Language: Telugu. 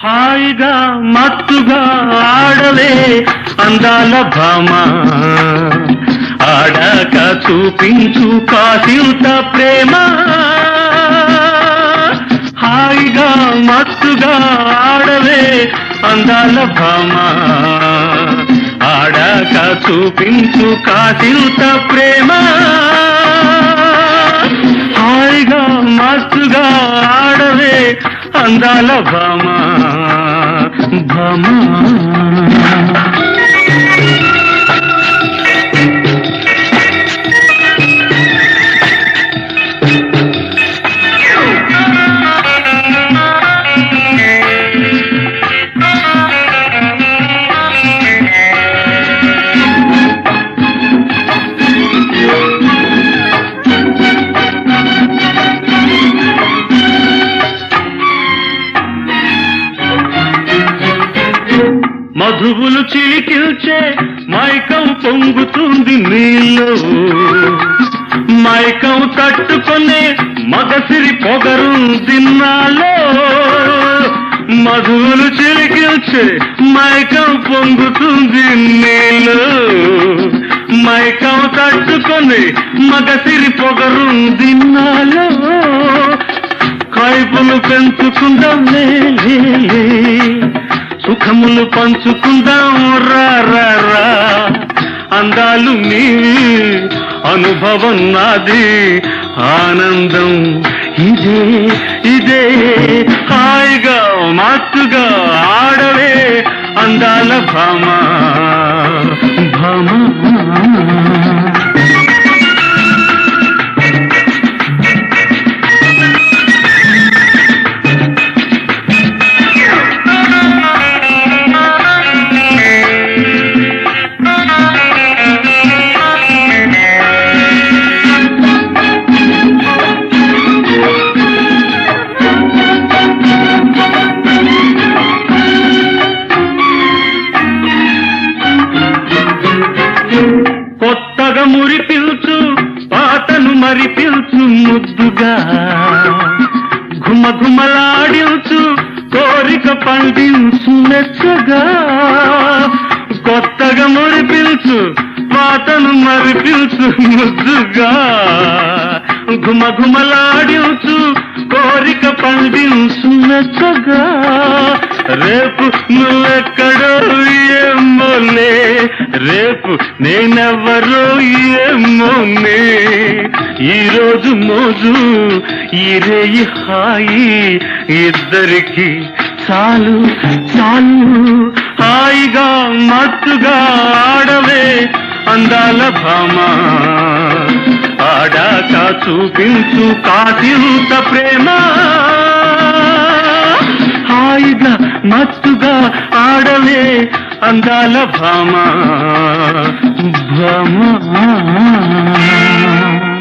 హాయిగా మత్తుగా ఆడవే అందాల భామ ఆడాక చూపించు కాసింత ప్రేమ హాయిగా మత్తుగా ఆడవే అందాల భామ ఆడాక చూపించు కాసింత ప్రేమ హాయిగా మస్తుగా ఆడవే అందాల భామ భామ మధువులు చిలికిల్చే మైకం పొంగుతుంది నీళ్ళు మైకం తట్టుకునే మగసిరి పొగరు దిన్నాలో మధువులు చిలికిల్చే మైకం పొంగుతుంది నీళ్ళు మైకం తట్టుకొని మగసిరి పొగరు దిన్నాలో కైపులు పెంచుకుందాం లే, లే, లే. సుఖములు పంచుకుందాం రా రా రా అందాలు నీ అనుభవం నాది ఆనందం ఇదే ఇదే హాయిగా మాతుగా ఆడవే అందాల భామ భామ కొత్తగా మురి పిలుచు పాతను మరి పిలుచు ముద్దుగా ఘుమ ఘుమలాడించు కోరిక పండించు మెచ్చగా కొత్తగా మురి పిలుచు పాతను మరి పిలుచు ముద్దుగా ఘుమ ఘుమలాడించు కోరిక పండించు మెచ్చగా రేపు నువ్వెక్కడో ఏమోలే రేపు నేనెవరో ఏమోనే ఈ రోజు మోజు ఈ రేయి హాయి ఇద్దరికి చాలు చాలు హాయిగా మత్తుగా ఆడవే అందాల భామ ఆడాక చూపించు కాసింత ప్రేమ హాయిగా మత్తుగా ఆడవే అందాల భామ భామ